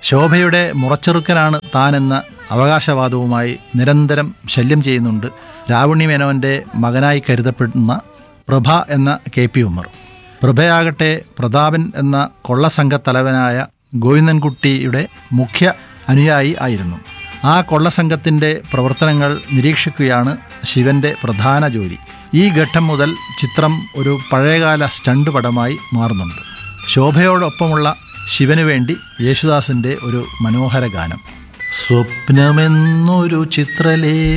ശോഭയുടെ മുറച്ചെറുക്കനാണ് താനെന്ന അവകാശവാദവുമായി നിരന്തരം ശല്യം ചെയ്യുന്നുണ്ട് രാവണി മേനോൻ്റെ മകനായി കരുതപ്പെടുന്ന പ്രഭ എന്ന കെ പി ഉമ്മർ പ്രഭയാകട്ടെ പ്രതാപൻ എന്ന കൊള്ളസംഘത്തലവനായ ഗോവിന്ദൻകുട്ടിയുടെ മുഖ്യ അനുയായി ആയിരുന്നു ആ കൊള്ളസംഘത്തിൻ്റെ പ്രവർത്തനങ്ങൾ നിരീക്ഷിക്കുകയാണ് ശിവന്റെ പ്രധാന ജോലി ഈ ഘട്ടം മുതൽ ചിത്രം ഒരു പഴയകാല സ്റ്റണ്ട് പടമായി മാറുന്നുണ്ട് ശോഭയോടൊപ്പമുള്ള ശിവന് വേണ്ടി യേശുദാസിൻ്റെ ഒരു മനോഹര ഗാനം സ്വപ്നമെന്നൊരു ചിത്രലേ